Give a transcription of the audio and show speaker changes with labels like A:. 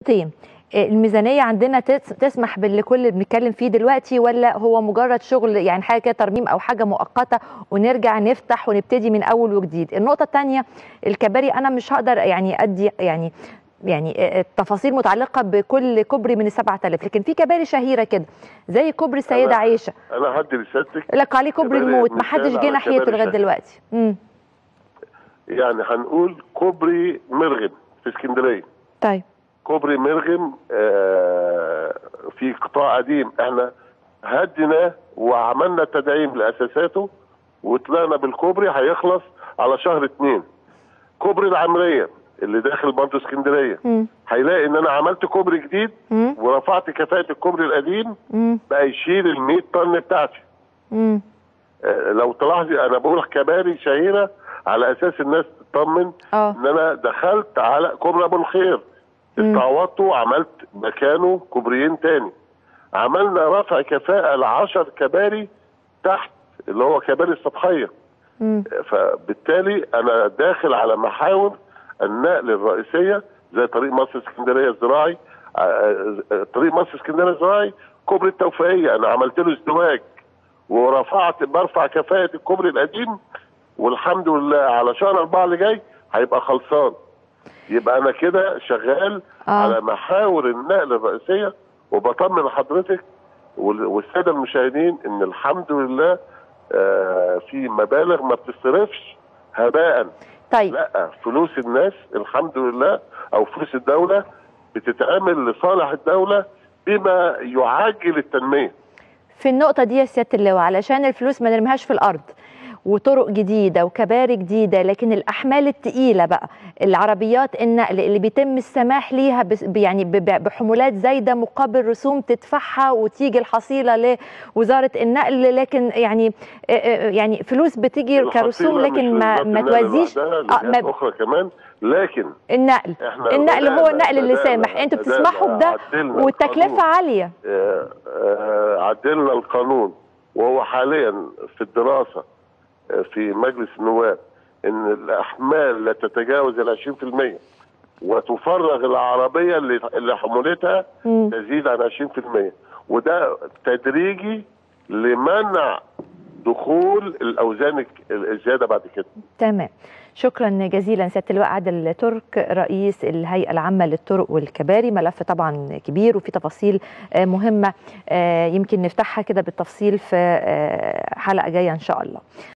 A: نقطتين الميزانيه عندنا تس- تسمح باللي كل اللي بنتكلم فيه دلوقتي ولا هو مجرد شغل يعني حاجه كده ترميم او حاجه مؤقته ونرجع نفتح ونبتدي من اول وجديد النقطه الثانيه الكباري انا مش هقدر يعني ادي يعني يعني التفاصيل متعلقه بكل كوبري من ال 7000 لكن في كباري شهيره كده زي كوبري السيده
B: أنا-
A: عائشه
B: انا هدي رسالتك
A: لك عليه كوبري
B: كباري
A: الموت ما
B: مثال
A: حدش جه
B: على
A: ناحيته
B: كباري
A: لغايه
B: شهيرة.
A: دلوقتي امم
B: يعني هنقول كوبري مرغم في اسكندريه
A: طيب
B: كوبري مرغم آه، في قطاع قديم احنا هديناه وعملنا تدعيم لاساساته وطلعنا بالكوبري هيخلص على شهر اتنين كوبري العمريه اللي داخل برضه اسكندريه
A: امم
B: هيلاقي ان انا عملت كوبري جديد
A: امم
B: ورفعت كفاءه الكوبري القديم
A: امم
B: بقى يشيل ال 100 طن بتاعتي
A: امم
B: آه، لو تلاحظي انا بقول كباري شهيره على اساس الناس تطمن
A: اه
B: ان انا دخلت على كوبري ابو الخير
A: مم.
B: استعوضته وعملت مكانه كوبريين تاني عملنا رفع كفاءة لعشر كباري تحت اللي هو كباري السطحية
A: امم
B: فبالتالي انا داخل على محاور النقل الرئيسية زي طريق مصر اسكندرية الزراعي آه، آه، طريق مصر اسكندرية الزراعي كوبري التوفيقية انا عملت له ازدواج ورفعت برفع كفاءة الكوبري القديم والحمد لله على شهر أربعة اللي جاي هيبقى خلصان يبقى أنا كده شغال
A: آه.
B: على محاور النقل الرئيسية وبطمن حضرتك وال- والسادة المشاهدين إن الحمد لله آه، في مبالغ ما بتصرفش هباء
A: طيب
B: لا فلوس الناس الحمد لله أو فلوس الدولة بتتعمل لصالح الدولة بما يعجل التنمية
A: في النقطة دي يا سيادة اللواء علشان الفلوس ما نرميهاش في الأرض وطرق جديدة وكباري جديدة لكن الأحمال التقيلة بقى العربيات النقل اللي بيتم السماح ليها بس- ب- يعني ب- ب- بحمولات زايدة مقابل رسوم تدفعها وتيجي الحصيلة لوزارة النقل لكن يعني آه، آه، يعني فلوس بتيجي كرسوم
B: الحصيلة
A: لكن
B: مش
A: ما
B: لوزارة
A: ما
B: النقل
A: توزيش
B: لوحدها،
A: آه،
B: لجهات
A: ما-
B: أخرى كمان لكن
A: النقل
B: احنا
A: النقل هو
B: بدأنا-
A: النقل اللي
B: بدأنا-
A: سامح انتوا
B: بدأنا
A: بتسمحوا بده
B: عدلنا
A: والتكلفة
B: القانون.
A: عالية
B: آه، آه، عدلنا القانون وهو حاليا في الدراسة آه، في مجلس النواب ان الاحمال لا تتجاوز ال 20% وتفرغ العربية اللي اللي حمولتها
A: مم.
B: تزيد عن 20% وده تدريجي لمنع دخول الاوزان الزياده بعد كده
A: تمام شكرا جزيلا سياده اللواء عادل ترك رئيس الهيئه العامه للطرق والكباري ملف طبعا كبير وفي تفاصيل آه، مهمه آه، يمكن نفتحها كده بالتفصيل في آه، حلقه جايه ان شاء الله